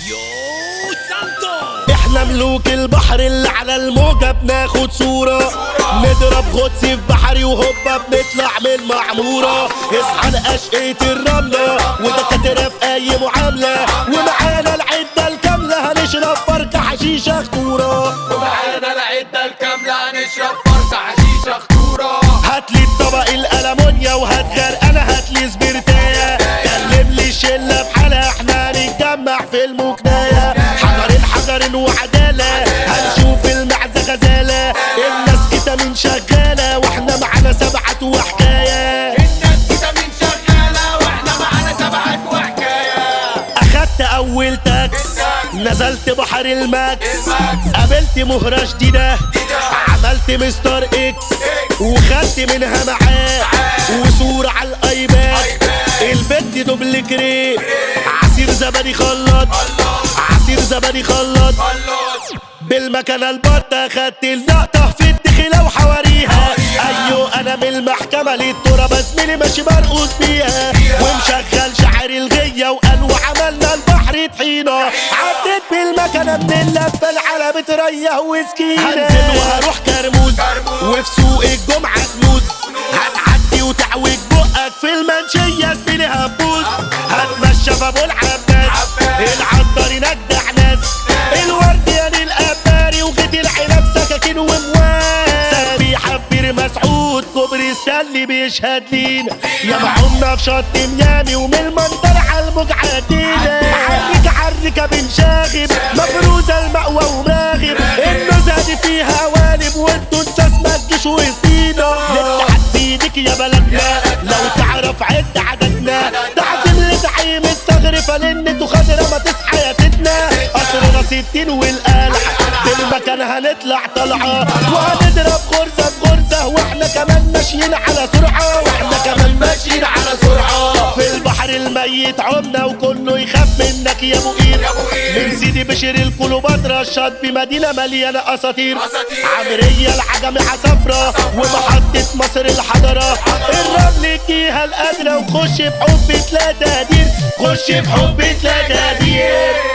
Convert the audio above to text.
يو سانتو احنا ملوك البحر اللي على الموجة بناخد صورة نضرب غطس في بحري وهوبا بنطلع من المعمورة اصحى لقشقة الرملة ودكاترة في أي معاملة ومعانا العدة الكاملة هنشرب فرق حشيشة خطورة ومعانا العدة الكاملة هنشرب فرقة حشيشة خطورة هاتلي الطبق الألمونيا وهات غرقانة هاتلي سبرتاية كلم لي الشلة بحالها احنا هنتجمع في المكناية حجر حجر وعدالة هنشوف المعزة غزالة الناس كتامين شغالة واحنا معانا سبعة وحكاية الناس كده من شغالة واحنا معانا سبعة وحكاية اخدت اول تاكس نزلت بحر الماكس قابلت مهرة جديدة عملت مستر اكس وخدت منها معاه وصورة على الايباد البنت دوبل كريم عصير زبادي خلط عصير زبادي خلط بالمكنة البطة خدت اللقطة في الدخلة وحواريها ايوه انا من المحكمة للتراب زميلي ماشي مرقوص بيها ومشغل شعر الغية وقال وعملنا البحر طحينة عديت بالمكنة من اللفة العلبة بتريح وسكينة هنزل وهروح كرموز وفي سوق الجمعة كنوز هتعدي وتعوج بقك في المنشية زميلي هتبوظ هتمشى في ابو العباس العطار ينجح ناس الورد يا الاباري وغيت العنب سكاكين ومواس سبيحة بير مسعود كوبري ستانلي بيشهد لينا يا معونا في شط ميامي ومن المنظر على الموج عدينا عرك عركة بنشاغب مفروزة المأوى وماغب النزهة دي فيها قوالب وانتوا انساس ما تجيش وسطينا نفتح ايدك يا بلدنا لو تعرف عد عددنا تعزم لزعيم الثغر فلنتوا خضرة ما تصحى يا ستنا قصرنا ستين والقلع بالمكان هنطلع طلعة وهنضرب غرزة بغرزة واحنا كمان ماشيين على سرعة واحنا كمان ماشيين على سرعة في البحر الميت عمنا وكله يخاف منك يا ابو قير من سيدي بشير الكليوباترا الشط بمدينة مليانة اساطير أساطير. عمرية العجمي عصفرة ومحطة مصر الحضرة الرمل الجهة القادرة وخش بحب تلاقي تقدير خش بحب تلاقي تقدير